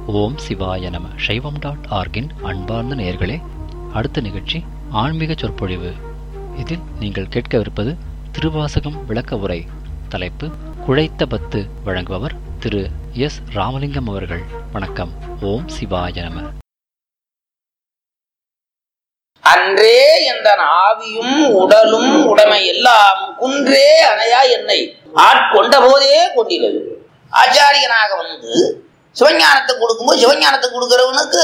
ஓம் சிவாய நம சைவம் டாட் ஆர்கின் அன்பார்ந்த நேயர்களே அடுத்த நிகழ்ச்சி ஆன்மீக சொற்பொழிவு இதில் நீங்கள் கேட்கவிருப்பது திருவாசகம் விளக்க உரை தலைப்பு குழைத்த பத்து வழங்குபவர் திரு எஸ் ராமலிங்கம் அவர்கள் வணக்கம் ஓம் சிவாய நம அன்றே என்ற ஆவியும் உடலும் உடைமை எல்லாம் குன்றே அணையா என்னை ஆட்கொண்ட போதே கொண்டிலது ஆச்சாரியனாக வந்து சிவஞானத்தை கொடுக்கும்போது சிவஞானத்தை கொடுக்கிறவனுக்கு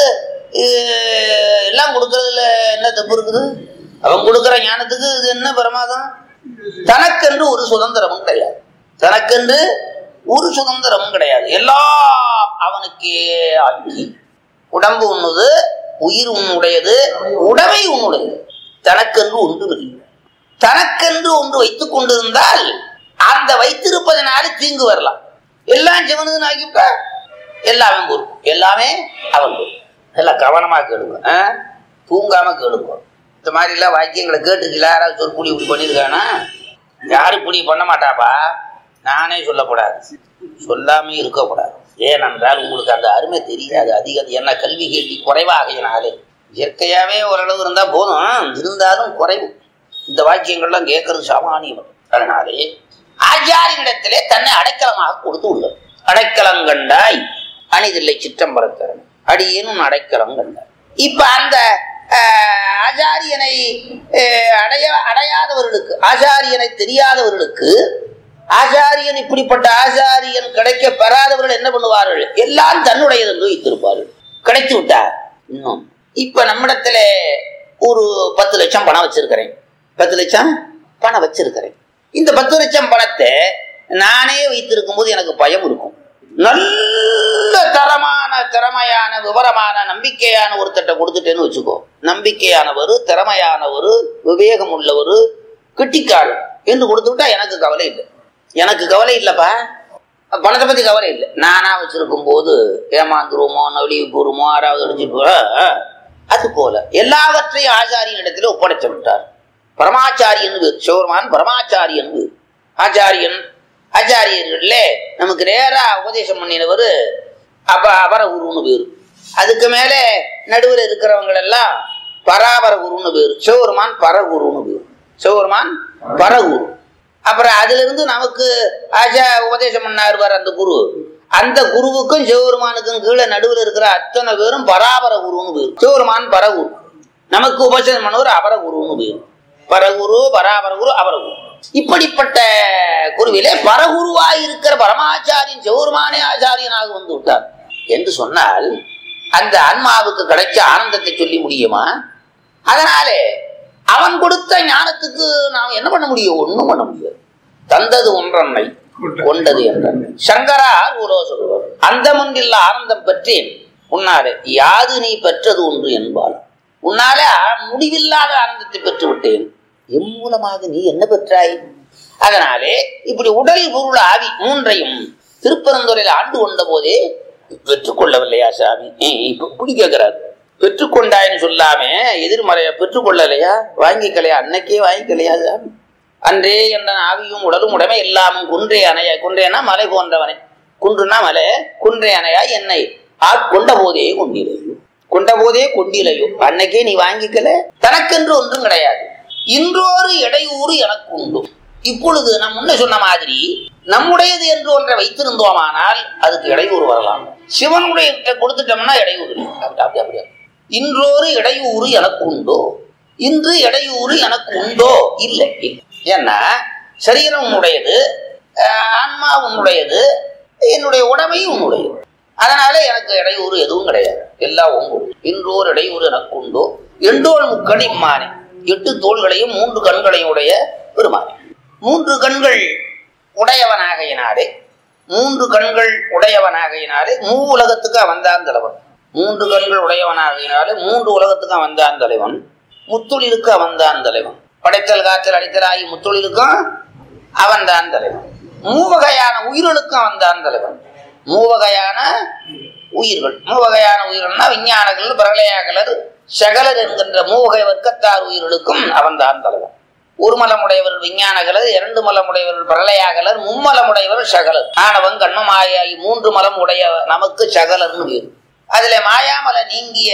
அஹ், எல்லாம் கொடுக்கறதுல என்ன தப்பு இருக்குது அவன் கொடுக்கிற ஞானத்துக்கு இது என்ன பிரமாதம் தனக்கென்று ஒரு சுதந்திரமும் கிடையாது தனக்கென்று ஒரு சுதந்திரமும் கிடையாது எல்லாம் அவனுக்கே ஆட்சி உடம்பு உண்ணுது உயிர் உன்னுடையது உடமை உன்னுடையது தனக்கென்று ஒன்று இல்லை தனக்கென்று ஒன்று வைத்துக் கொண்டிருந்தால் அந்த வைத்திருப்பதனால தீங்கு வரலாம் எல்லாம் சிவனுக்கு ஆக்கிவிட்டா எல்லாமே பொறுப்பு எல்லாமே அவன் பொறுப்பு எல்லாம் கவனமா கேளுங்க ஆ? தூங்காம கேளுங்க இந்த மாதிரி எல்லாம் வாக்கியங்களை கேட்டுக்கல யாராவது சொற்பொழி இப்படி பண்ணியிருக்கானா யாரும் இப்படி பண்ண மாட்டாப்பா நானே சொல்லக்கூடாது சொல்லாம இருக்கக்கூடாது ஏனென்றால் உங்களுக்கு அந்த அருமை தெரியாது அதிகம் என்ன கல்வி கேள்வி குறைவாகையினாலே இயற்கையாவே ஓரளவு இருந்தா போதும் இருந்தாலும் குறைவு இந்த வாக்கியங்கள்லாம் கேட்கறது சாமானியம் அதனாலே ஆச்சாரியிடத்திலே தன்னை அடைக்கலமாக கொடுத்து உள்ளது அடைக்கலம் கண்டாய் அணிதில்லை சிற்றம்பரத்தரன் அடியேனும் அடைக்கலம் கண்டாய் இப்ப அந்த ஆஹ், ஆச்சாரியனை ஆஹ், அடைய அடையாதவர்களுக்கு ஆச்சாரியனை தெரியாதவர்களுக்கு ஆச்சாரியன் இப்படிப்பட்ட ஆச்சாரியன் கிடைக்க பெறாதவர்கள் என்ன பண்ணுவார்கள் எல்லாம் தன்னுடையது என்று வைத்திருப்பார்கள் கிடைத்து விட்டார் இன்னும் இப்ப நம்மிடத்துல ஒரு பத்து லட்சம் பணம் வச்சிருக்கிறேன் பத்து லட்சம் பணம் வச்சிருக்கிறேன் இந்த பத்து லட்சம் பணத்தை நானே வைத்திருக்கும் போது எனக்கு பயம் இருக்கும் நல்ல தரமான திறமையான விவரமான நம்பிக்கையான ஒருத்தட்ட கொடுத்துட்டேன்னு வச்சுக்கோ நம்பிக்கையானவர் திறமையானவர் விவேகம் உள்ளவர் கிட்டிக்காரர் என்று கொடுத்து விட்டா எனக்கு கவலை இல்லை எனக்கு கவலை இல்லைப்பா பணத்தை பத்தி கவலை இல்லை நானா வச்சிருக்கும் போது ஏமாந்துருவோமோ நவலி கூறுமோ ஆறாவது அடிச்சுட்டு அது போல எல்லாவற்றையும் ஆச்சாரியன் இடத்துல ஒப்படைச்சு விட்டார் பரமாச்சாரியன் பேர் சிவருமான் பரமாச்சாரியன் பேர் ஆச்சாரியன் ஆச்சாரியர்கள்ல நமக்கு நேரா உபதேசம் பண்ணினவர் அப்ப அபர குருன்னு பேரு அதுக்கு மேல நடுவில் இருக்கிறவங்க எல்லாம் பராபர குருன்னு பேரு சிவருமான் பரகுருன்னு பேரு சிவருமான் பரகுரு அப்புறம் அதுல இருந்து நமக்கு ஆச்சா உபதேசம் பண்ணாரு பாரு அந்த குரு அந்த குருவுக்கும் சிவபெருமானுக்கும் கீழே நடுவில் இருக்கிற அத்தனை பேரும் பராபர குருன்னு பேரு சிவபெருமான் பரகுரு நமக்கு உபதேசம் பண்ணவர் அபரகுருன்னு பேரு பரகுரு பராபர குரு அபரகுரு இப்படிப்பட்ட குருவிலே பரகுருவாய் இருக்கிற பரமாச்சாரியன் சிவபெருமானே ஆச்சாரியனாக வந்து விட்டார் என்று சொன்னால் அந்த ஆன்மாவுக்கு கிடைச்ச ஆனந்தத்தை சொல்லி முடியுமா அதனாலே அவன் கொடுத்த ஞானத்துக்கு நாம் என்ன பண்ண முடியும் ஒண்ணும் பண்ண முடியாது தந்தது ஒன்றன்னை கொண்டது என்றன்னை சங்கரார் ஊரோ சொல்லுவார் அந்த முன்றில்ல ஆனந்தம் பெற்றேன் உன்னாலே யாது நீ பெற்றது ஒன்று என்பாள் உன்னாலே ஆ- முடிவில்லாத ஆனந்தத்தை பெற்று விட்டேன் எம் மூலமாக நீ என்ன பெற்றாய் அதனாலே இப்படி உடல் பொருள் ஆவி மூன்றையும் திருப்பரந்துரையில் ஆண்டு கொண்ட போதே பெற்றுக்கொள்ளவில்லையா சாமி ஏய், இப்ப இப்படி கேட்கிறார் பெற்றுக்கொண்டாயின்னு சொல்லாம எதிர்மறைய பெற்றுக்கொள்ளலையா வாங்கிக்கலையா அன்னைக்கே வாங்கிக்கலையா சாமி அன்றே என்ற ஆவியும் உடலும் உடமை எல்லாமும் குன்றே அணையா குன்றேனா மலை போன்றவனே குன்றுனா மலை குன்றே அணையா என்னை ஆட்கொண்ட போதே கொண்டிலையோ கொண்ட போதே கொண்டிலையோ அன்னைக்கே நீ வாங்கிக்கல தனக்கென்று ஒன்றும் கிடையாது இன்றொரு இடையூறு எனக்கு உண்டு இப்பொழுது நம் முன்ன சொன்ன மாதிரி நம்முடையது என்று ஒன்றை வைத்திருந்தோமானால் அதுக்கு இடையூறு வரலாம் சிவனுடைய கிட்ட கொடுத்துட்டோம்னா இடையூறு இல்லை. அப்படி அப்படி அப்படியா இன்றொரு இடையூறு எனக்கு உண்டோ இன்று இடையூறு எனக்கு உண்டோ இல்லை இல்லை ஏன்னா சரீரம் உன்னுடையது ஆஹ் ஆன்மா உன்னுடையது என்னுடைய உடமை உன்னுடையது அதனால எனக்கு இடையூறு எதுவும் கிடையாது எல்லாம் உங்களுடைய இன்றோர் இடையூறு எனக்கு உண்டோ எண்டோள் முக்கண் இம்மானே எட்டு தோள்களையும் மூன்று கண்களையும் உடைய பெருமானே மூன்று கண்கள் உடையவனாகையினாலே மூன்று கண்கள் உடையவனாகையினாலே மூ உலகத்துக்கு அவன்தான் தலைவன் மூன்று கண்கள் உடையவனாகையினாலே மூன்று உலகத்துக்கு அவன்தான் தலைவன் முத்தொழிலுக்கு அவன்தான் தலைவன் படைத்தல் காய்ச்சல் அடித்தல் ஆகி முத்தொழிலுக்கும் அவன்தான் தலைவன் மூவகையான உயிர்களுக்கும் அவன்தான் தலைவன் மூவகையான உயிர்கள் மூவகையான உயிர்கள்னா விஞ்ஞானங்கள் பிரளயாகலர் சகலர் என்கின்ற மூவகை வர்க்கத்தார் உயிர்களுக்கும் அவன்தான் தலைவன் ஒரு மலமுடையவர் விஞ்ஞானகலர் இரண்டு மலமுடையவர் பிரளயாகலர் மும்மலமுடையவர் சகலர் ஆணவம் கண்மம் ஆகிய மூன்று மலம் உடைய நமக்கு சகலர்னு பேரு அதுல மாயாமல நீங்கிய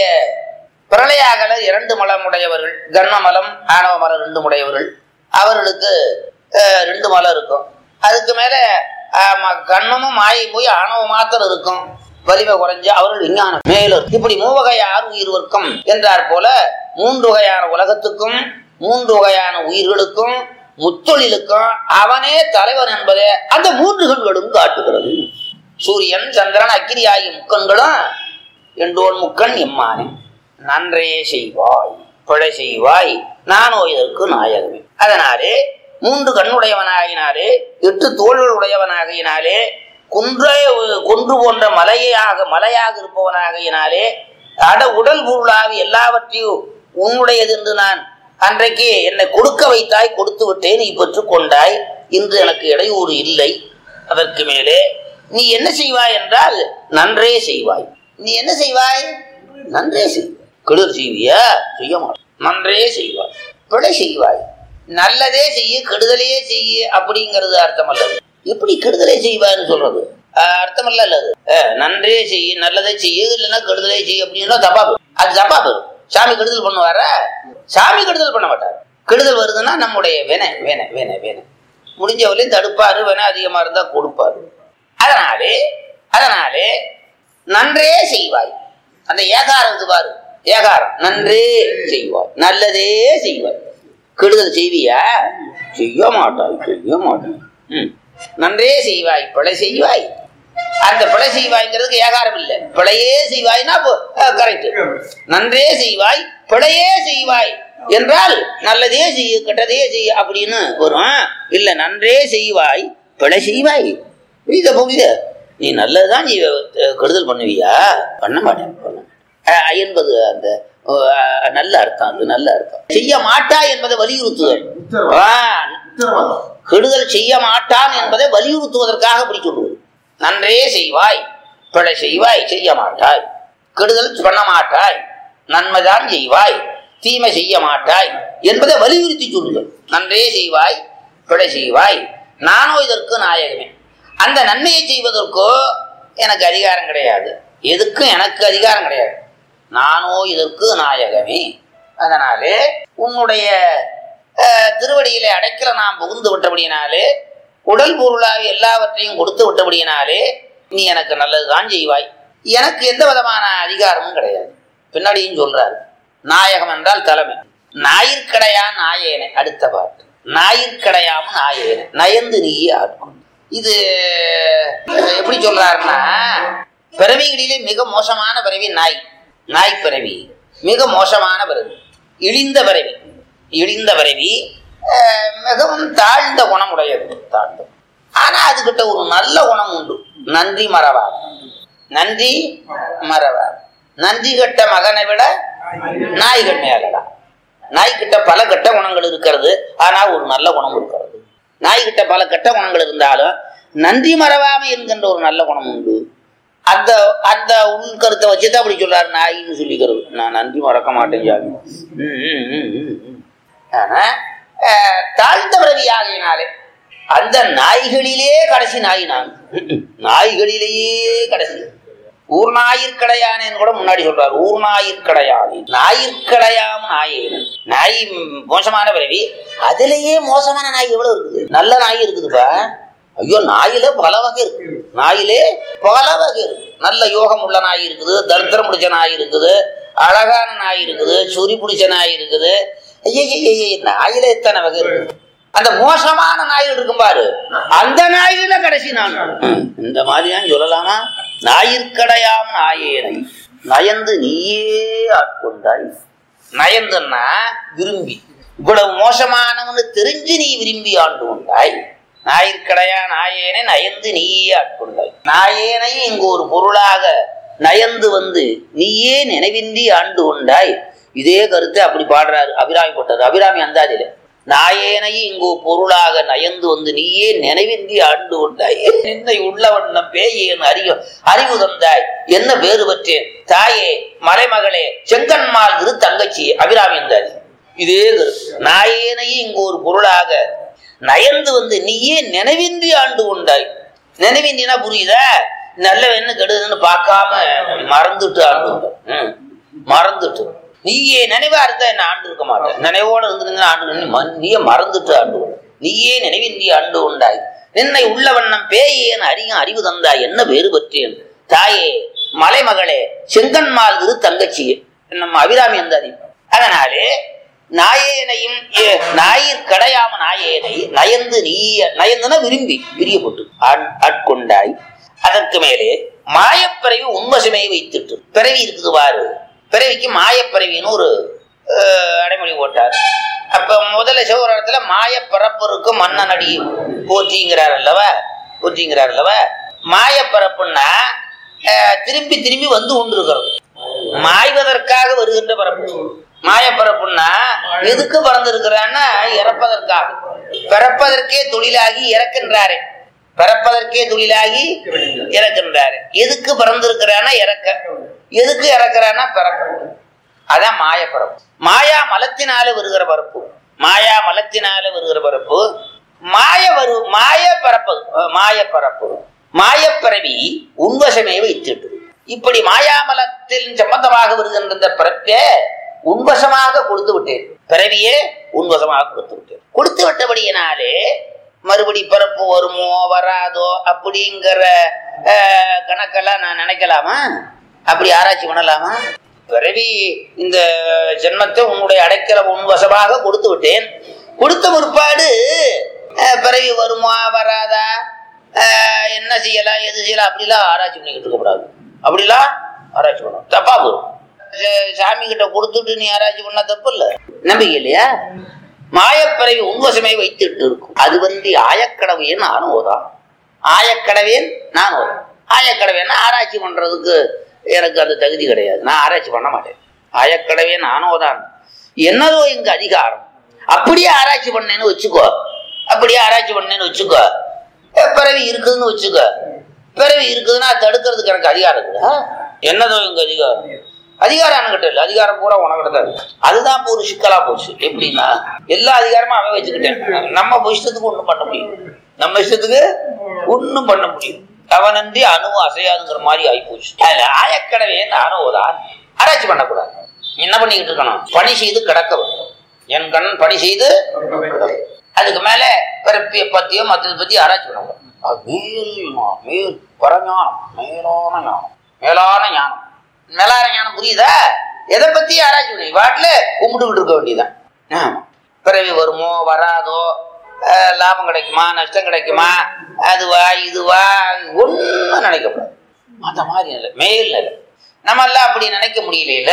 பிரளயாகல இரண்டு மலம் உடையவர்கள் கர்மமலம் ஆணவ மலம் ரெண்டு உடையவர்கள் அவர்களுக்கு அஹ், ரெண்டு மலம் இருக்கும் அதுக்கு மேல அஹ், ம- கண்மமும் மாயை போய் ஆணவம் மாத்திரம் இருக்கும் வலிமை குறைஞ்சு அவர்கள் விஞ்ஞானம் மேலும் இப்படி மூவகையார் உயிர் வர்க்கம் என்றார் போல மூன்று வகையான உலகத்துக்கும் மூன்று வகையான உயிர்களுக்கும் முத்தொழிலுக்கும் அவனே தலைவன் என்பதை அந்த மூன்று கண்களும் காட்டுகிறது சூரியன் சந்திரன் அக்கினி ஆகிய முக்கண்களும் எண்டோன் முக்கண் எம்மானே நன்றே செய்வாய் பிழை செய்வாய் நானோ இதற்கு நாயகமே அதனாலே மூன்று கண்ணுடையவனாகினாலே எட்டு தோள்கள் உடையவனாகினாலே குன்றை கொன்று போன்ற மலையாக மலையாக இருப்பவனாகினாலே அட உடல் பொருளாவி எல்லாவற்றையும் உன்னுடையது என்று நான் அன்றைக்கு என்னை கொடுக்க வைத்தாய் கொடுத்து விட்டேன் நீ பெற்றுக் கொண்டாய் இன்று எனக்கு இடையூறு இல்லை அதற்கு மேலே நீ என்ன செய்வாய் என்றால் நன்றே செய்வாய் நீ என்ன செய்வாய் நன்றே செய்வாய் கெடுதல் செய்வியா செய்ய மாட்டாய் நன்றே செய்வாய் பிழை செய்வாய் நல்லதே செய்ய கெடுதலையே செய்ய அப்படிங்கிறது அர்த்தம் அல்லது எப்படி கெடுதலே செய்வாய்ன்னு சொல்றது அஹ் அர்த்தம் அல்ல அல்லது அஹ் நன்றே செய்ய நல்லதே செய்ய இல்லைன்னா கெடுதலே செய்ய அப்படின்னா தப்பா போயிடும். அது தப்பா போயிடும் சாமி கெடுதல் பண்ணுவாரா சாமி கெடுதல் பண்ண மாட்டார் கெடுதல் வருதுன்னா நம்முடைய வினை வினை வினை வினை முடிஞ்சவரையும் தடுப்பாரு வினை அதிகமா இருந்தா கொடுப்பாரு அதனாலே அதனாலே நன்றே செய்வாய் அந்த ஏகாரம் இருக்கு பாரு ஏகாரம் நன்றே செய்வாய் நல்லதே செய்வாய் கெடுதல் செய்வியா செய்ய மாட்டாய் செய்ய மாட்டாய் ம். நன்றே செய்வாய் பிழை செய்வாய் அந்த பிழை செய்வாய்ங்கிறதுக்கு ஏகாரம் இல்லை பிழையே செய்வாய்னா கரெக்ட் நன்றே செய்வாய் பிழையே செய்வாய் என்றால் நல்லதே செய்ய கெட்டதே செய்ய அப்படின்னு வரும் இல்ல நன்றே செய்வாய் பிழை செய்வாய் புரியுதா புரியுத நீ நல்லதுதான் நீ அஹ், கெடுதல் பண்ணுவியா பண்ண மாட்டேன் பண்ண மாட்டேன். அஹ், என்பது அந்த அஹ், நல்ல அர்த்தம் அது நல்ல அர்த்தம் செய்ய மாட்டாய் என்பதை வலியுறுத்துதல் ஆ, கெடுதல் செய்ய மாட்டான் என்பதை வலியுறுத்துவதற்காக இப்படி சொல்லுவது நன்றே செய்வாய் பிழை செய்வாய் செய்ய மாட்டாய் கெடுதல் பண்ண மாட்டாய் நன்மைதான் செய்வாய் தீமை செய்ய மாட்டாய் என்பதை வலியுறுத்தி சொல்லுங்கள் நன்றே செய்வாய் பிழை செய்வாய் நானோ இதற்கு நாயகமே அந்த நன்மையை செய்வதற்கோ எனக்கு அதிகாரம் கிடையாது எதுக்கும் எனக்கு அதிகாரம் கிடையாது நானோ இதற்கு நாயகமே அதனாலே உன்னுடைய அஹ், திருவடியிலே அடைக்கல நாம் புகுந்து விட்டபடியினாலே உடல் பொருளாவி எல்லாவற்றையும் கொடுத்து விட்டபடியினாலே நீ எனக்கு நல்லதுதான் செய்வாய் எனக்கு எந்த விதமான அதிகாரமும் கிடையாது பின்னாடியும் சொல்றாரு நாயகம் என்றால் தலைமை ஞாயிற்கடையான் நாயேனே அடுத்த பாட்டு ஞாயிற்கடையாம் நாயேனே நயந்து நீயே ஆட்கொண்டு இது அஹ், எப்படி சொல்றாருன்னா பிறவிகளிலே மிக மோசமான பிறவி நாய் நாய் பிறவி மிக மோசமான பிறவி இழிந்த பிறவி இழிந்த பிறவி அஹ், மிகவும் தாழ்ந்த குணம் உடையது தாழ்ந்த ஆனா அதுகிட்ட ஒரு நல்ல குணம் உண்டு நன்றி மறவாது நன்றி மறவாது நன்றி கட்ட மகனை விட நாய்கள் மேலதான் நாய்கிட்ட பல கெட்ட குணங்கள் இருக்கிறது ஆனா ஒரு நல்ல குணம் இருக்கிறது நாய்கிட்ட பல கெட்ட குணங்கள் இருந்தாலும் நன்றி மறவாமை என்கின்ற ஒரு நல்ல குணம் உண்டு அந்த அந்த உள்கருத்தை வச்சுதான் அப்படி சொல்றாரு நாயின்னு சொல்லிக்கிறது நான் நன்றி மறக்க மாட்டேன் சாமி ம், ம், ம், ம், ம். ஆனா அஹ், தாழ்ந்த பிறவி ஆகையினாலே அந்த நாய்களிலே கடைசி நாய் நான் நாய்களிலேயே கடைசி ஊர் நாயிற்கடையானேன்னு கூட முன்னாடி சொல்றாரு ஊர் நாயிற்கடையானே நாயிற்கடையாம நாயேன் நாய் ம், மோசமான பிறவி அதுலயே மோசமான நாய் எவ்வளவு இருக்குது நல்ல நாய் இருக்குதுப்பா ஐயோ நாயில பல வகை இருக்கு நாயிலே பல வகை இருக்கு நல்ல யோகம் உள்ள நாய் இருக்குது தரித்திரம் பிடிச்ச நாய் இருக்குது அழகான நாய் இருக்குது சுரி பிடிச்ச நாய் இருக்குது ஐயே நாயில எத்தனை வகை இருக்கு அந்த மோசமான நாய்கள் இருக்கும் பாரு அந்த நாயில கடைசி நான் இந்த மாதிரிதான் சொல்லலாமா நாயிற்கடையாம் நாயேனை நயந்து நீயே ஆட்கொண்டாய் நயந்துன்னா விரும்பி இவ்வளவு மோசமானவன்னு தெரிஞ்சு நீ விரும்பி ஆண்டு கொண்டாய் நாயிற்கடையா நாயேனை நயந்து நீயே ஆட்கொண்டாய் நாயேனை இங்கு ஒரு பொருளாக நயந்து வந்து நீயே நினைவின்றி ஆண்டு கொண்டாய் இதே கருத்தை அப்படி பாடுறாரு அபிராமி போட்டார் அபிராமி அந்தாதியில நாயேனை இங்கு பொருளாக நயந்து வந்து நீயே நினைவின்றி ஆண்டு கொண்டாய் என்னை உள்ளவண்ணம் பேயேன் அறிவு அறிவு தந்தாய் என்ன பேறு பெற்றேன் தாயே மலைமகளே செங்கன்மால் திரு தங்கச்சி அபிராமி அந்தாதி இதே கருத்து நாயேனை இங்கு ஒரு பொருளாக நயந்து வந்து நீயே நினைவின்றி ஆண்டு கொண்டாய் நினைவின்றினா புரியுதா நல்லவன்னு கெடுதுன்னு பார்க்காம மறந்துட்டு ஆண்டு ம், மறந்துட்டு நீயே நினைவா இருந்தா என்ன ஆண்டு இருக்க மாட்டேன் நினைவோட இருந்திருந்தா ஆண்டு ம- நீயே மறந்துட்டு ஆண்டு நீயே நினைவின்றி ஆண்டு உண்டாய் நின்னை உள்ள வண்ணம் பேயேன் அறியும் அறிவு தந்தாய் என்ன வேறு பற்றேன் தாயே மலைமகளே செங்கன்மால் இரு தங்கச்சியே நம்ம அபிராமி அந்தாதி அதனாலே நாயேனையும் ஏ- ஞாயிற் கடையாம நாயேனை நயந்து நீ நயந்துன விரும்பி பிரியப்பட்டு ஆட்- ஆட்கொண்டாய் அதற்கு மேலே மாயப்பிறவி உண்வசமே வைத்துட்டு பிறவி இருக்குது பாரு பிறவிக்கு மாயப்பிறவின்னு ஒரு அஹ், அடைமொழி போட்டார் அப்ப முதல்ல சிவபுராணத்துல மாயப்பரப்பருக்கு மன்னன் அடி போற்றிங்கிறார் அல்லவா போற்றிங்கிறார் அல்லவா மாயப்பரப்புன்னா அஹ், திரும்பி திரும்பி வந்து கொண்டிருக்கிறது மாய்வதற்காக வருகின்ற பரப்பு மாயப்பரப்புன்னா எதுக்கு பறந்திருக்கிறான்னா இறப்பதற்காக பிறப்பதற்கே தொழிலாகி இறக்கின்றாரே பிறப்பதற்கே தொழிலாகி இறக்கின்றாரு எதுக்கு பிறந்திருக்கிறான்னா இறக்க எதுக்கு இறக்குறான்னா பிறக்க அதான் மாயப்பரப்பு மாயா மலத்தினால வருகிற பரப்பு மாயா மலத்தினால வருகிற பரப்பு மாய வரு மாய பரப்பு அஹ், மாய பரப்பு மாயப்பிறவி உன்வசமே வைத்திட்டு இப்படி மாயாமலத்தில் சம்பந்தமாக வருகின்ற இந்த பிறப்பே உன்வசமாக கொடுத்து விட்டேன் பிறவியே உன்வசமாக கொடுத்து விட்டேன் கொடுத்து விட்டபடியினாலே மறுபடி பிறப்பு வருமோ வராதோ அப்படிங்கிற அஹ், கணக்கெல்லாம் நான் நினைக்கலாமா அப்படி ஆராய்ச்சி பண்ணலாமா பிறவி இந்த ஜென்மத்தை உன்னுடைய அடைக்கல உன்வசமாக கொடுத்து விட்டேன் கொடுத்த முற்பாடு அஹ், பிறவி வருமா வராதா அஹ், என்ன செய்யலாம் எது செய்யலாம் அப்படிலாம் ஆராய்ச்சி பண்ணிக்கிட்டு இருக்கக்கூடாது அப்படிலாம் ஆராய்ச்சி பண்ணணும் தப்பா போகும் ச- சாமி கிட்ட கொடுத்துட்டு நீ ஆராய்ச்சி பண்ணா தப்பு இல்ல நம்பிக்கை இல்லையா மாயப்பிறவி உன்வசமே வைத்துட்டு இருக்கும் அது வந்து ஆயக்கடவையன் நானும் ஓதான் ஆயக்கடவேன் நான் ஓதான் ஆயக்கடவேன்னா ஆராய்ச்சி பண்றதுக்கு எனக்கு அந்த தகுதி கிடையாது நான் ஆராய்ச்சி பண்ண மாட்டேன் ஆயக்கடவேன் நானும் ஓதான் என்னதோ இங்க அதிகாரம் அப்படியே ஆராய்ச்சி பண்ணேன்னு வச்சுக்கோ அப்படியே ஆராய்ச்சி பண்ணேன்னு வச்சுக்கோ அஹ் பிறவி இருக்குதுன்னு வச்சுக்கோ பிறவி இருக்குதுன்னா அதை தடுக்கிறதுக்கு எனக்கு அதிகாரம் இருக்குதா என்னதோ இங்க அதிகாரம் அதிகாரம் என்கிட்ட இல்லை அதிகாரம் பூரா உனக்கிட்ட தான் இருக்கு அதுதான் இப்போ ஒரு சிக்கலா போச்சு எப்படின்னா எல்லா அதிகாரமும் அவன் வச்சுக்கிட்டேன் நம்ம இஷ்டத்துக்கு ஒண்ணும் பண்ண முடியும் நம்ம இஷ்டத்துக்கு ஒண்ணும் பண்ண முடியும் அவனன்றி அணுவும் அசையாதுங்கிற மாதிரி ஆயிப்போச்சு அதுல ஆயக்கடவே அணுவதான் ஆராய்ச்சி பண்ணக்கூடாது என்ன பண்ணிக்கிட்டு இருக்கணும் பணி செய்து கிடக்க வேண்டும் என் கண் பணி செய்து அதுக்கு மேல பிறப்பிய பத்தியோ மத்ததை பத்தி ஆராய்ச்சி பண்ணக்கூடாது அது மேல் ஞானம், மேல் பரஞானம் மேலான ஞானம் மேலான ஞானம் மேலான ஞானம் புரியுதா எதை பத்தி ஆராய்ச்சி பண்ணி வாட்டில கும்பிட்டுக்கிட்டு இருக்க வேண்டியதுதான் ஆமா. பிறவி வருமோ வராதோ அஹ், லாபம் கிடைக்குமா நஷ்டம் கிடைக்குமா அதுவா இதுவா ஒன்றும் நினைக்கப்படாது அந்த மாதிரி நிலை மேல் நிலை நம்ம எல்லாம் அப்படி நினைக்க முடியல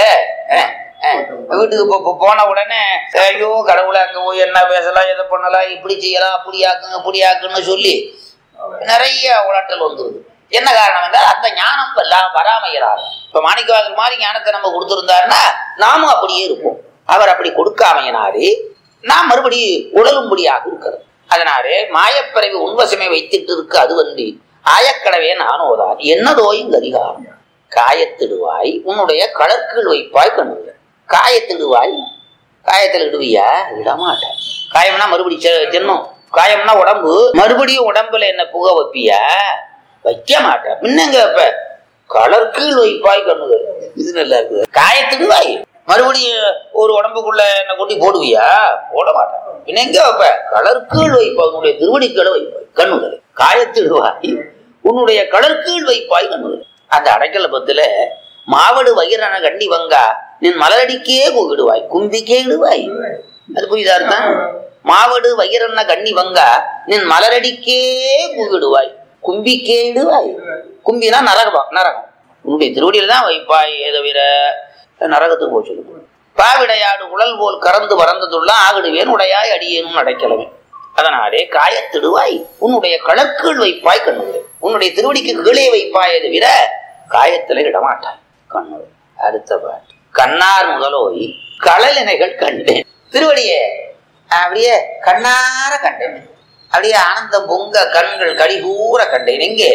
வீட்டுக்கு போ- போ- போன உடனே ஐயோ கடவுளை அங்க போய் என்ன பேசலாம் எதை பண்ணலாம் இப்படி செய்யலாம் அப்படி ஆக்குங்க இப்படி ஆக்குன்னு சொல்லி நிறைய உளட்டல் வந்துருது என்ன காரணம் என்றால் அந்த ஞானம் எல்லாம் வராமையிறாரு இப்ப மாணிக்கவாசல் மாதிரி ஞானத்தை நம்ம கொடுத்திருந்தாருன்னா நாமும் அப்படியே இருப்போம் அவர் அப்படி கொடுக்காமையினாரு நாம் மறுபடி உடலும்படியாக இருக்கிறது அதனாலே மாயப்பிறவி உன்வசமே வைத்துட்டு இருக்கு அது வந்து ஆயக்கடவே நானோதான் என்னதோ இங்கு அதிகாரம் காயத்திடுவாய் உன்னுடைய கலர்கீழ் வைப்பாய் கண்ணுங்க காயத்திடுவாய் காயத்தில் இடுவியா இடமாட்டேன் காயம்னா மறுபடி செ- ஜென்மம் காயம்னா உடம்பு மறுபடியும் உடம்புல என்ன புக வைப்பியா வைக்க மாட்டேன் முன்னங்க வைப்ப கலர்கீழ் வைப்பாய் கண்ணுங்க இது நல்லா இருக்குது காயத்திடுவாய் மறுபடியும் ஒரு உடம்புக்குள்ள என்ன கொண்டு போடுவியா போட மாட்டேன் பின்ன எங்க வைப்ப கலர்கீழ் வைப்பாய் உன்னுடைய திருவடிக்களை வைப்பாய் கண்ணுகளை காயத்திடுவாய் உன்னுடைய கலர்கீழ் வைப்பாய் கண்ணுகள் அந்த அடைக்கலபத்துல மாவடு வயிறான கண்டி வங்கா நின் மலரடிக்கே கூவிடுவாய் கும்பிக்கே இடுவாய் அது புரியுதா அர்த்தம் மாவடு வயிறன்ன கண்ணி வங்கா நின் மலரடிக்கே கூவிடுவாய் கும்பிக்கே இடுவாய் கும்பினா நரகம் நரகம் உன்னுடைய திருவடியில தான் வைப்பாய் தவிர நரகத்துக்கு போய் சொல்லு பாவிடையாடு உடல் போல் கறந்து பறந்ததுள்ள ஆகிடுவேன் உடையாய் அடியேனும் அடைக்கலமே அதனாலே காயத்திடுவாய் உன்னுடைய கழற்கீழ் வைப்பாய் கண்ணுகள் உன்னுடைய திருவடிக்கு கீழே வைப்பாயே தவிர காயத்துல இடமாட்டாய் கண்ணு அடுத்த பாட்டு கண்ணார் முதலோய் களலினைகள் கண்டேன் திருவடியே அப்படியே கண்ணார கண்டேன் அப்படியே ஆனந்தம் பொங்க கண்கள் கடிகூற கண்டேன் எங்கே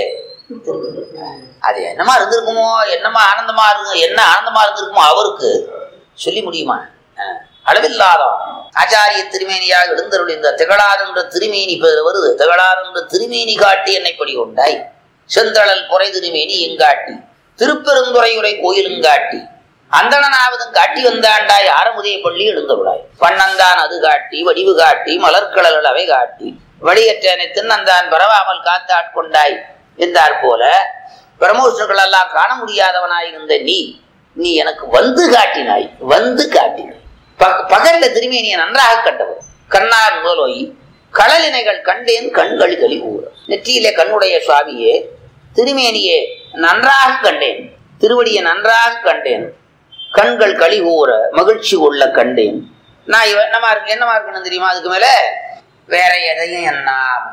அது என்னமா இருந்திருக்குமோ என்னமா ஆனந்தமா இருக்கு என்ன ஆனந்தமா இருந்திருக்குமோ அவருக்கு சொல்லி முடியுமா அஹ், அளவில்லாதவன் ஆச்சாரிய திருமேனியாக எழுந்தருள் இந்த திகழார் என்ற திருமேனி பெயர் வருது திகழார் என்ற திருமேனி காட்டி என்னை படி உண்டாய் செந்தழல் புரை திருமேனி எங்காட்டி திருப்பெருந்துறையுரை கோயிலுங்காட்டி அந்தணனாவதும் காட்டி வந்தாண்டாய் ஆரமுதே பள்ளி எழுந்தவிடாய் பண்ணந்தான் அது காட்டி வடிவு காட்டி மலர்கடல் அவை காட்டி வழியற்றனை தின்னந்தான் பரவாமல் காத்து ஆட்கொண்டாய் என்றார் போல பிரமோஷர்கள் எல்லாம் காண முடியாதவனாயிருந்த நீ நீ எனக்கு வந்து காட்டினாய் வந்து காட்டினாய் பக- பகல்ல திருமேனியை நன்றாக கண்டவர் கண்ணார் முதலோய் கடலினைகள் கண்டேன் கண்கள் கழி ஊற நெற்றியிலே கண்ணுடைய சுவாமியே திருமேனியே நன்றாக கண்டேன் திருவடியை நன்றாக கண்டேன் கண்கள் களி ஊற மகிழ்ச்சி கொள்ள கண்டேன் நான் இவ- என்னமா இருக்கு என்னமா இருக்கணும் தெரியுமா அதுக்கு மேல வேற எதையும் என்ன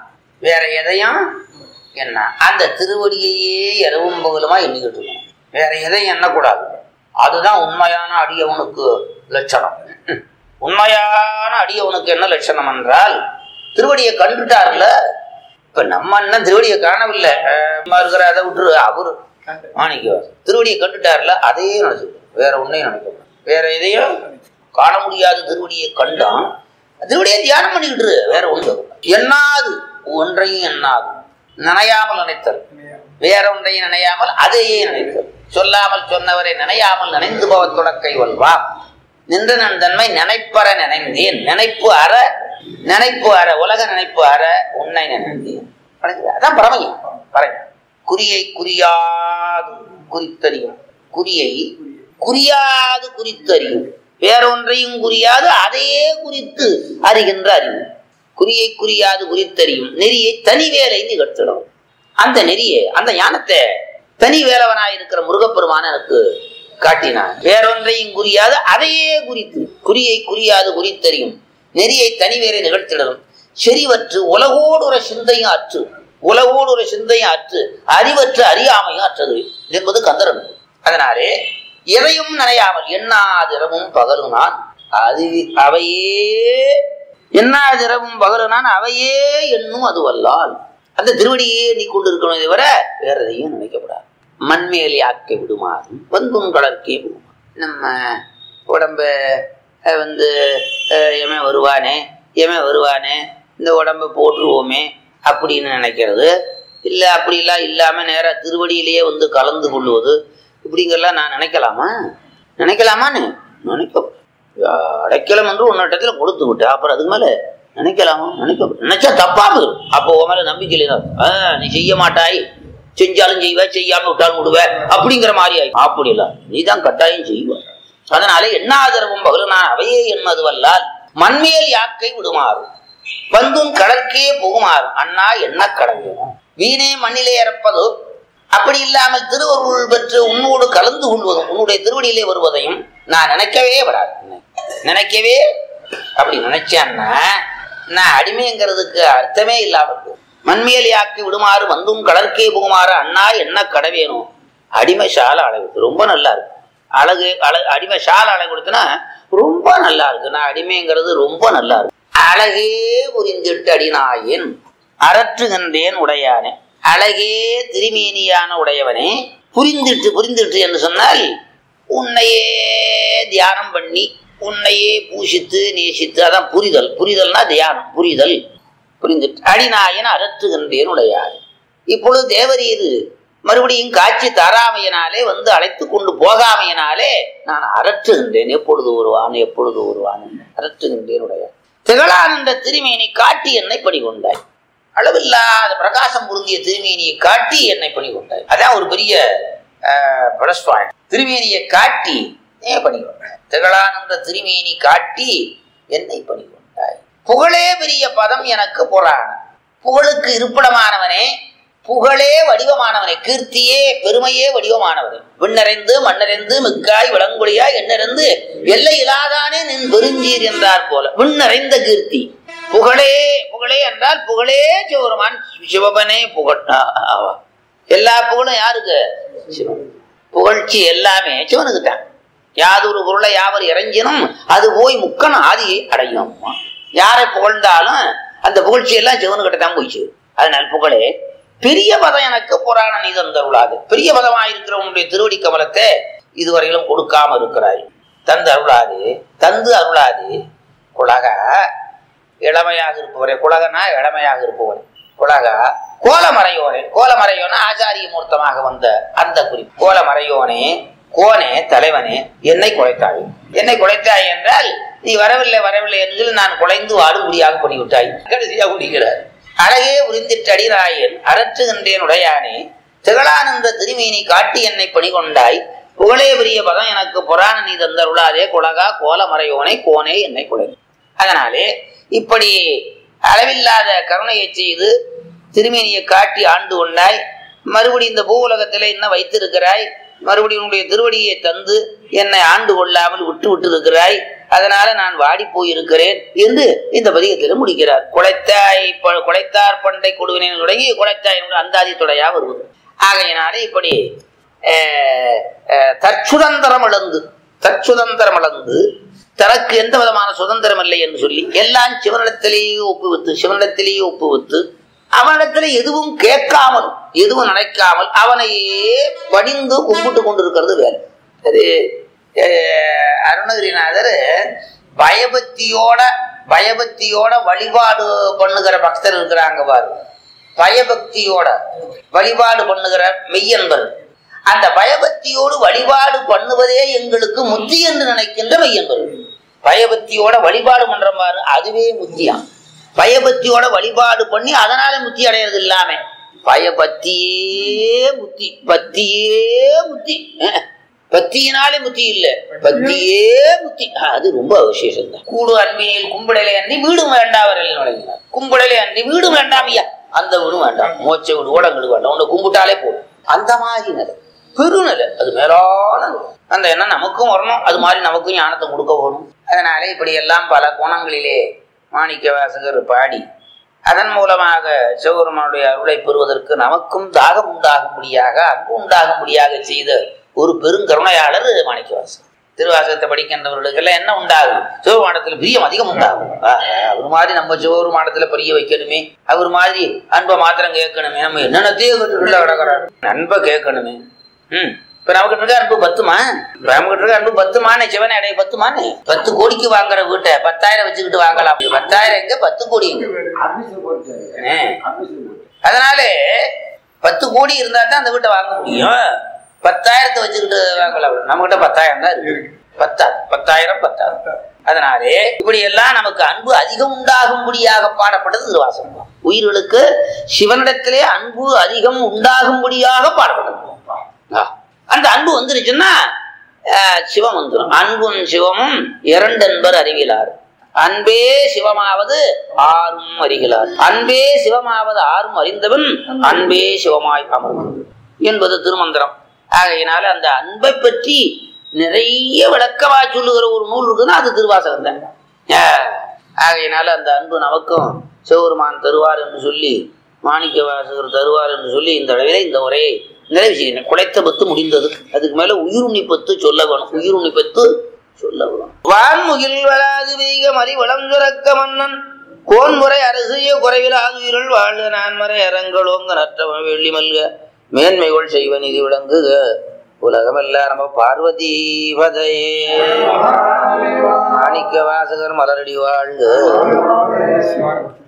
வேற எதையும் என்ன அந்த திருவடியையே இரவும் பகலுமா எண்ணிக்கிட்டு இருக்கணும் வேற எதையும் எண்ணக்கூடாது அதுதான் உண்மையான அடியவனுக்கு லட்சணம் ம். உண்மையான அடியவனுக்கு என்ன லட்சணம் என்றால் திருவடியை கண்டுட்டார்ல இப்ப நம்ம அண்ணன் திருவடியை காணவில்லை அஹ் சும்மா இருக்கிற அதை விட்டுரு அவரு மாணிக்கவாசன் திருவடியை கண்டுட்டார்ல அதையே நினைச்சு வேற ஒன்னையும் நினைக்க வேற எதையும் காண முடியாத திருவடியை கண்டான் திருவடியை தியானம் பண்ணிக்கிட்டு இரு. வேற ஒன்று எண்ணாது ஒன்றையும் எண்ணாது நினையாமல் நினைத்தல் வேற ஒன்றையும் நினையாமல் அதையே நினைத்தல் சொல்லாமல் சொன்னவரை நினையாமல் நினைந்து போவ தொடக்கை வல்வா நின்ற நன் தன்மை நினைப்பற நினைந்தேன் நினைப்பு அற நினைப்பு அற உலக நினைப்பு அற உன்னை நினைந்தேன் வணங்குது. அதான் பரமையம் பரமையம் குறியை குறியாது குறித்தறியும் குறியை குறியாது குறித்தறியும் வேறொன்றையும் குறியாது அதையே குறித்து அறிகின்ற அறிவு குறியை குறியாது குறித்தறியும் நெறியை தனி வேலை நிகழ்த்திடும் அந்த நெறியை அந்த ஞானத்தை தனி வேலவனாயிருக்கிற முருகப்பெருமான எனக்கு காட்டினான் வேறொன்றையும் குறியாது அதையே குறித்து குறியை குறியாது குறித்தறியும் நெறியை தனி வேலை நிகழ்த்திடணும் செறிவற்று உலகோடு ஒரு சிந்தையும் அற்று உலகோடு ஒரு சிந்தையும் அற்று அறிவற்று அறியாமையும் அற்றது என்பது கந்தரன் அதனாலே எதையும் நினையாமல் எண்ணாதிரவும் பகலும் நான் அது அவையே எண்ணாதிரவும் பகலும் நான் அவையே எண்ணும் அதுவல்லால் அந்த திருவடியே நீ கொண்டு இருக்கணும் தவிர வேற எதையும் நினைக்கப்படாது மண்மேலே ஆக்கி விடுமாறும் வந்தும் கடற்கே விடுமா நம்ம உடம்ப அஹ், வந்து அஹ், எவன் வருவானே எவன் வருவானே இந்த உடம்ப போட்டுருவோமே அப்படின்னு நினைக்கிறது இல்லை அப்படிலாம் இல்லாமல் நேராக திருவடியிலேயே வந்து கலந்து கொள்வது இப்படிங்கெல்லாம் நான் நினைக்கலாமா நினைக்கலாமான்னு நினைக்க அடைக்கலம் என்று உன்னிடத்துல கொடுத்து விட்டு அப்புறம் அதுக்கு மேல நினைக்கலாமா நினைக்க நினைச்சா தப்பா போயிடும் அப்போ உன் மேல நம்பிக்கை இல்லை ஆ, நீ செய்ய மாட்டாய் செஞ்சாலும் செய்வ செய்யாம விட்டாலும் விடுவ அப்படிங்கிற மாதிரி ஆயி அப்படி இல்ல நீ தான் கட்டாயம் செய்வ அதனால எண்ணாதரவும் பகலும் நான் அவையே எண்மது வல்லால் மண்மேல் யாக்கை விடுமாறும் வந்தும் கடற்கே புகுமாறும் அண்ணா என்ன கடவேணும் வீணே மண்ணிலே இறப்பதோ அப்படி இல்லாமல் திருவருள் பெற்று உன்னோடு கலந்து கொள்வதும் உன்னுடைய திருவடியிலே வருவதையும் நான் நினைக்கவே வராது நினைக்கவே அப்படி நினைச்சேன்னா நான் அடிமைங்கிறதுக்கு அர்த்தமே இல்லாம இருக்கும் மண்மேல் யாக்கி விடுமாறு வந்தும் கடற்கே புகுமாறு அண்ணா என்ன கடவேணும் அடிமை சாலை அழகு ரொம்ப நல்லா இருக்கு அழகு அழகு அடிமை சாலை அழகு கொடுத்தனா ரொம்ப நல்லா இருக்கு நான் அடிமைங்கிறது ரொம்ப நல்லா இருக்கு அழகே புரிந்திட்டு அடிநாயன் அரற்றுகின்றேன் உடையானே அழகே திருமேனியான உடையவனே புரிந்திட்டு புரிந்திட்டு என்று சொன்னால் உன்னையே தியானம் பண்ணி உன்னையே பூஷித்து நேசித்து அதான் புரிதல் புரிதல்னா தியானம் புரிதல் புரிந்துட்டு அடிநாயன் அரற்றுகின்றேன் உடையானே இப்பொழுது தேவரீர் மறுபடியும் காட்சி தராமையினாலே வந்து அழைத்து கொண்டு போகாமையினாலே நான் அரற்றுகின்றேன் எப்பொழுது வருவான் எப்பொழுது வருவான் அரற்றுகின்றேன் உடைய திகழானந்த திருமேனி காட்டி என்னை பணி கொண்டாய் அளவில்லாத பிரகாசம் பொருந்திய திருமேனியை காட்டி என்னை பணி கொண்டாய் அதான் ஒரு பெரிய ப்ளஸ் பாயிண்ட் திருமேனியை காட்டி ஏன் பணி கொண்டாய் திகழானந்த திருமேனி காட்டி என்னை பணி கொண்டாய் புகழே பெரிய பதம் எனக்கு புராணம் புகழுக்கு இருப்பிடமானவனே புகழே வடிவமானவனே கீர்த்தியே பெருமையே வடிவமானவனே விண்ணறைந்து மண்ணறைந்து மிக்காய் விளங்குடியாய் எண்ணறிந்து எல்லை இல்லாதானே நின் பெருஞ்சீர் என்றார் போல விண்ணறைந்த கீர்த்தி புகழே புகழே என்றால் புகழே சிவருமான் சிவபனே புகழ் ஆவா. எல்லா புகழும் யாருக்கு சிவன் புகழ்ச்சி எல்லாமே சிவனுக்கு தான் யாதொரு பொருளை யாவர் இறைஞ்சினும் அது போய் முக்கன் ஆதியை அடையும் யாரை புகழ்ந்தாலும் அந்த புகழ்ச்சி எல்லாம் சிவனுக்கிட்ட தான் போய் சேரும் அதனால் புகழே பெரிய பதம் எனக்கு புராணம் இது தருளாது பெரிய பதமாயிருக்கிற உன்னுடைய திருவடி கமலத்தை இதுவரையிலும் கொடுக்காம இருக்கிறாய் தந்து அருளாது தந்து அருளாது குலக இளமையாக இருப்பவரே குலகனா இளமையாக இருப்பவரே குலகா கோலமறையோனே கோலமறையோன ஆச்சாரிய மூர்த்தமாக வந்த அந்த குறிப்பு கோலமறையோனே கோனே தலைவனே என்னை குலைத்தாய் என்னை குலைத்தாய் என்றால் நீ வரவில்லை வரவில்லை என்று நான் குலைந்து வாடுபடியாக பண்ணிவிட்டாய் கடைசியாக குடிக்கிறார் அழகே உறிந்திட்டடி ராயன் அரற்றுகின்றேன் உடையானே திகழானந்த திருமீனி காட்டி என்னை பணிகொண்டாய் புகழே பெரிய பதம் எனக்கு புராண நீ தந்தருளாதே குலகா கோலமறையோனை கோனே என்னை குலை அதனாலே இப்படி அளவில்லாத கருணையை செய்து திருமேனியை காட்டி ஆண்டு கொண்டாய் மறுபடி இந்த பூவுலகத்திலே இன்னும் வைத்திருக்கிறாய் மறுபடியும் உன்னுடைய திருவடியை தந்து என்னை ஆண்டு கொள்ளாமல் விட்டு விட்டு இருக்கிறாய் அதனால நான் வாடி போயிருக்கிறேன் என்று இந்த பதிகத்தில் முடிக்கிறார் குலைத்தாய் ப- குலைத்தார் பண்டை கொடுவினேன் தொடங்கி குலைத்தாய் என்று அந்தாதி தொடையா வருவது ஆகையினாலே இப்படி அஹ், அஹ், தற்சுதந்திரம் இழந்து தற்சுதந்திரம் இழந்து தனக்கு எந்த விதமான சுதந்திரம் இல்லை என்று சொல்லி எல்லாம் சிவனிடத்திலேயே ஒப்புவித்து சிவனிடத்திலேயே ஒப்புவித்து அவனிடத்துல எதுவும் கேட்காமல் எதுவும் நினைக்காமல் அவனையே பணிந்து கும்பிட்டு கொண்டிருக்கிறது வேலை அது அஹ், அருணகிரிநாதர் பயபக்தியோட பயபக்தியோட வழிபாடு பண்ணுகிற பக்தர் இருக்கிறாங்க பாருங்க பயபக்தியோட வழிபாடு பண்ணுகிற மெய்யன்பர் அந்த பயபக்தியோடு வழிபாடு பண்ணுவதே எங்களுக்கு முத்தி என்று நினைக்கின்ற மெய்யன்பர் பயபக்தியோட வழிபாடு பண்ற பாரு அதுவே முத்தியாம் பயபக்தியோட வழிபாடு பண்ணி அதனால முத்தி அடையிறது இல்லாம பயபக்தியே முத்தி பக்தியே முத்தி அஹ். பக்தியினாலே முத்தி இல்ல பக்தியே முத்தி அது ரொம்ப விசேஷம் தான் கூடு அன்பினில் கும்பிடலை அன்றி வீடும் வேண்டாவரல் நுழைகிறார் கும்பிடலை அன்றி வீடும் வேண்டாம் ஐயா அந்த வீடும் வேண்டாம் மோச்ச வீடு ஓடங்களுக்கு வேண்டாம் உன்னை கும்பிட்டாலே போதும் அந்த மாதிரி நிலை பெருநிலை அது மேலான நிலை. அந்த எண்ணம் நமக்கும் வரணும் அது மாதிரி நமக்கும் ஞானத்தை கொடுக்க வேணும் அதனாலே இப்படி எல்லாம் பல கோணங்களிலே மாணிக்க வாசகர் பாடி அதன் மூலமாக சிவபெருமானுடைய அருளை பெறுவதற்கு நமக்கும் தாகம் உண்டாகும்படியாக அன்பு உண்டாகும்படியாக செய்த ஒரு பெருங்கருணையாளர் மாணிக்கவாசகர் திருவாசகத்தை படிக்கின்றவர்களுக்கெல்லாம் என்ன உண்டாகும் சிவபெருமானத்துல பிரியம் அதிகம் உண்டாகும் ஆஹ், அவர் மாதிரி நம்ம சிவபெருமானத்துல பிரிய வைக்கணுமே அவர் மாதிரி அன்பை மாத்திரம் கேட்கணுமே நம்ம என்னென்னத்தையும் கேட்டுள்ள கிடக்கிறார் அன்பை கேட்கணுமே ம் இப்ப நமக்கு இருக்க அன்பு பத்துமா இப்ப நமக்கு இருக்க அன்பு பத்துமானே சிவனை அடைய பத்துமானே பத்து கோடிக்கு வாங்குற வீட்டை பத்தாயிரம் வச்சுக்கிட்டு வாங்கலாம் பத்தாயிரம் எங்க பத்து கோடி எங்க ஏ. அதனால பத்து கோடி இருந்தா தான் அந்த வீட்டை வாங்க முடியும் பத்தாயிரத்தை வச்சுக்கிட்டு வாங்கலாம் நம்ம கிட்ட பத்தாயிரம் தான் இருக்கு பத்தாது பத்தாயிரம் பத்தாது அதனாலே இப்படி எல்லாம் நமக்கு அன்பு அதிகம் உண்டாகும்படியாக பாடப்பட்டது திருவாசகம் தான். உயிர்களுக்கு சிவனிடத்திலே அன்பு அதிகம் உண்டாகும்படியாக பாடப்பட்டது ஆ. அந்த அன்பு வந்துருச்சுன்னா ஆஹ், சிவம் வந்துடும் அன்பும் சிவமும் இரண்டென்பர் அறிவிலார் அன்பே சிவமாவது ஆறும் அறிகிறார் அன்பே சிவமாவது ஆறும் அறிந்தவன் அன்பே சிவமாய் அமர்வு என்பது திருமந்திரம் ஆகையினால அந்த அன்பை பற்றி நிறைய விளக்கமா சொல்லுகிற ஒரு நூல் இருக்குன்னா அது திருவாசகம் தான் ஆஹ், ஆகையினால அந்த அன்பு நமக்கும் சிவபெருமான் தருவார் என்று சொல்லி மாணிக்க வாசகர் தருவார் என்று சொல்லி இந்த அளவிலே இந்த உரையை நிறைவு செய்கிறேன் குலைத்த பத்து முடிந்தது அதுக்கு மேல உயிருண்ணி பத்து சொல்ல வேணும் உயிருண்ணி பத்து சொல்ல வேணும் வான்முகில் வளாது பெய்க மறி வளம் சுரக்க மன்னன் கோன்முறை அரசிய குறைவிலாது உயிர்கள் வாழ்க நான்மறை அரங்களோங்க நற்றவன் வெள்ளி மல்க மேன்மைகள் செய்வ நிதி விளங்குக உலகமெல்லாம் நம்ம பார்வதி பதையே மாணிக்க வாசகர் மலரடி வாழ்க